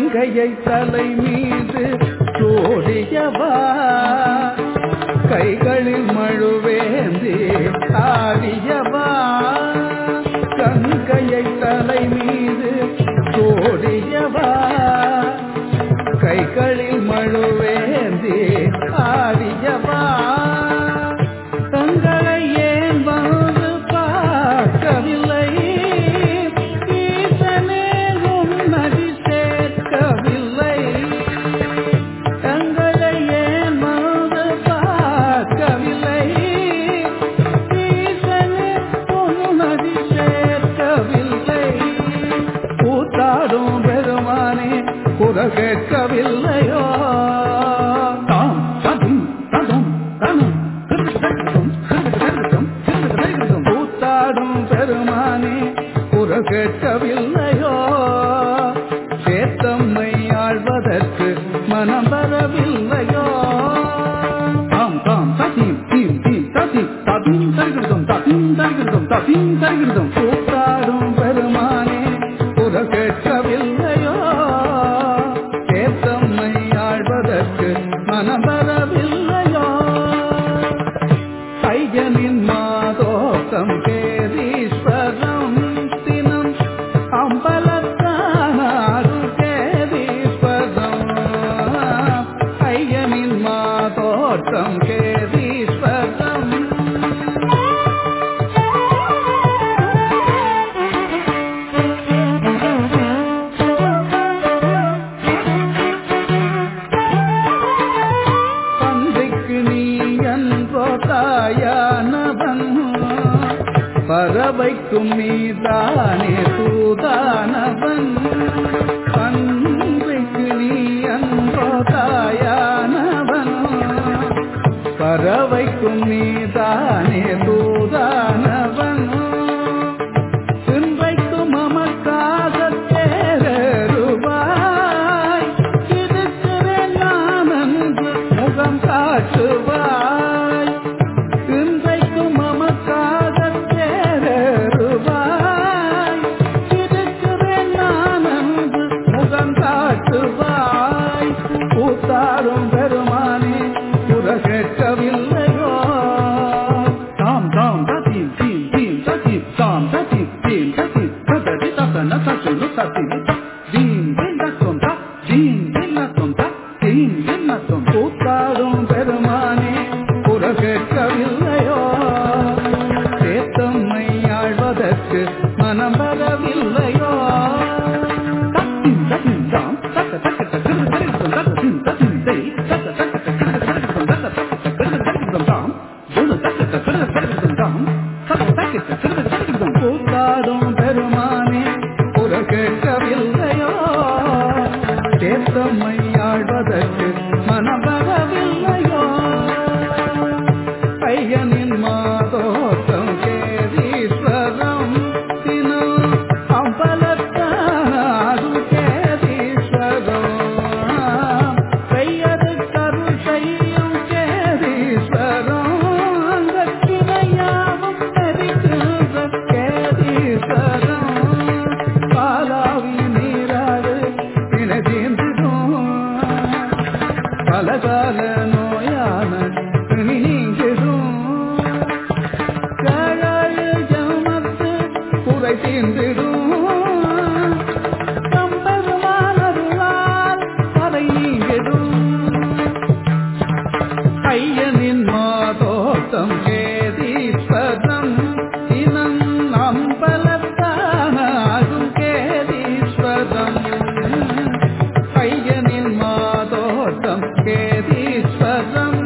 கங்கையை தலை மீது சோடியவா கைகளில் மழுவேந்தி ஆடியவா கங்கையை தலை மீது சோடியவா கைகளில் மழுவேந்தி ஆடியவா தங்களை ஏன் வந்து பார்க்கவில்லை ஈசனே உன்னடி சேர்க்கவில்லை தங்களை ஏன் வந்து பார்க்கவில்லை ஈசனே உன்னடி சேர்க்கவில்லை கூத்தாடும் பெருமானே குரல் கேட்கவில்லையோ தாம் ததும் ததும் தனும் கிருதம் கிருதம் கிருதம் கூத்தாடும் பெருமானே குரல் கேட்கவில்லையோ சேத்தம்மை ஆழ்வதற்கு மனம் வரவில்லையோ தாம் தாம் ததீம் தீம் தீம் ததீம் ததீம் தருகிருதம் ததீம் தருகிருதம் ததீம் தருகிருதம் கூத்தாடும் பெருமானே குரல் கேட்கவில்லையோ சேத்தம்மை ஆழ்வதற்கு மனம் வரவில்லையோ ஐயனின் மாதோட்டம் கேதீஸ்வரம் தினம் அம்பலத்தானாரு கேதீஸ்வரம் ஐயனின் மாதோட்டம் கேதீஸ்வரம் தந்தைக்கு நீ என்றோ தாயானவன் பறவைக்கும் நீதானே தூதானவன் தந்தைக்கு நீ என்றோ தாயானவன் பறவைக்கும் நீதானே தூதானவன் இன்றைக்கும் அமர்க்காக தேருவாய் இருக்கிறேன் நான் என்று முகம் காட்டுவாய் இன்றைக்கும் அமர்க்காக தேருவாய் இருக்கிறேன் நான் என்று முகம் காட்டுவாய் கூத்தாரும் பெருமானே குரகேட்கவில்லையோ தாம் தாம் தீம் தீம் தீம் தீம் தாம் தீம் தீம் தீம் ததி தத்தன தத்துனு தத்தினு தீம் தில்லத்தும் த தீம் தில்லத்தும் த தீம் தில்லத்தும் கூத்தாடும் பெருமானே குரகேட்கவில்லையோ சேத்தம்மை ஆழ்வதற்கு மனம் வரவில்லையோ தத்தின் தத்தின் தாம் தக்க தக்க தக்கிரு தரிக்கும் தத்தின் தத்தின் தை தக்க தக்க தக்கிரு தரிக்கும் தக்க தக்க தக்கிரு தரிக்கும் தாம் ஜுனு தக்க தக்கிரு தரிக்கும் தாம் தக்க தக்க தக்கிரு தரிக்கும் கூத்தாடும் பெருமானே குரல் கேட்கவில்லையோ சேத்தம்மை ஆழ்வதற்கு மனம் வரவில்லையோ பையனின் மாதோட்டம் கேதீஸ்வரம் தினம் அம்பலத்தானாது கேதீஸ்வரம் பெயரு கருள் செய்யும் கேதீஸ்வரம் அங்கத்தினையாவும் நெறிக்கின்ற கேதீஸ்வரம் பாலாவி நீராடு தினதீந்திடும் பலகால நோயான பிணி நீங்கிடும் கழாய ஜமத்து குறை தீர்ந்திடும் கம்பெருமானருளால் படை நீங்கிடும் ஐயனின் மாதோட்டம் கேதீஸ்வரம் இனம் அம்பலத்தானாகும் கேதீஸ்வரம் ஐயனின் மாதோட்டம் கேதீஸ்வரம்